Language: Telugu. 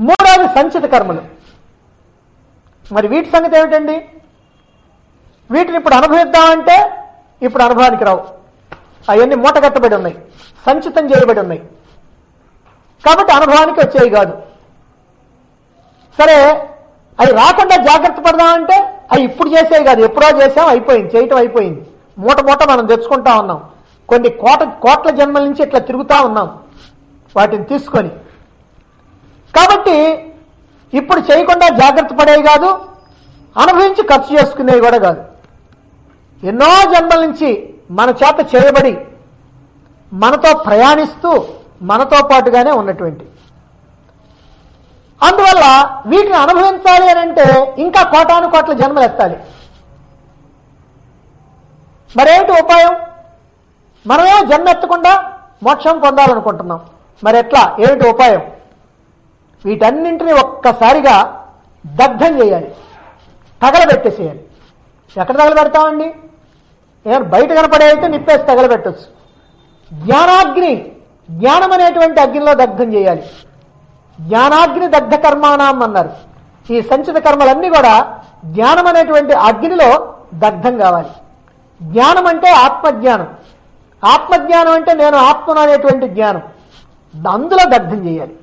మూడవది సంచిత కర్మలు మరి వీటి సంగతి ఏమిటండి వీటిని ఇప్పుడు అనుభవిద్దామంటే ఇప్పుడు అనుభవానికి రావు అవన్నీ మూటగట్టబడి ఉన్నాయి సంచితం చేయబడి ఉన్నాయి కాబట్టి అనుభవానికి వచ్చేవి కాదు సరే అవి రాకుండా జాగ్రత్త పడదామంటే అవి ఇప్పుడు చేసేవి కాదు ఎప్పుడో చేసాం అయిపోయింది చేయటం అయిపోయింది మూట మూట మనం తెచ్చుకుంటా ఉన్నాం కొన్ని కోట కోట్ల జన్మల నుంచి ఇట్లా తిరుగుతా ఉన్నాం వాటిని తీసుకొని కాబట్టి ఇప్పుడు చేయకుండా జాగ్రత్త పడేవి కాదు అనుభవించి ఖర్చు చేసుకునేవి కూడా కాదు ఎన్నో జన్మల నుంచి మన చేత చేయబడి మనతో ప్రయాణిస్తూ మనతో పాటుగానే ఉన్నటువంటి అందువల్ల వీటిని అనుభవించాలి అని అంటే ఇంకా కోటాను కోట్ల జన్మలు ఎత్తాలి మరేమిటి ఉపాయం మనమే జన్మ ఎత్తకుండా మోక్షం పొందాలనుకుంటున్నాం మరి ఎట్లా ఏమిటి ఉపాయం వీటన్నింటినీ ఒక్కసారిగా దగ్ధం చేయాలి తగలబెట్టేసేయాలి ఎక్కడ తగలబెడతామండి ఏమైనా బయట కనపడే అయితే నిప్పేసి తగలబెట్టచ్చు జ్ఞానాగ్ని జ్ఞానం అనేటువంటి అగ్నిలో దగ్ధం చేయాలి జ్ఞానాగ్ని దగ్ధ కర్మాణం అన్నారు ఈ సంచిత కర్మలన్నీ కూడా జ్ఞానం అనేటువంటి అగ్నిలో దగ్ధం కావాలి జ్ఞానం అంటే ఆత్మజ్ఞానం ఆత్మజ్ఞానం అంటే నేను ఆత్మను అనేటువంటి జ్ఞానం అందులో దగ్ధం చేయాలి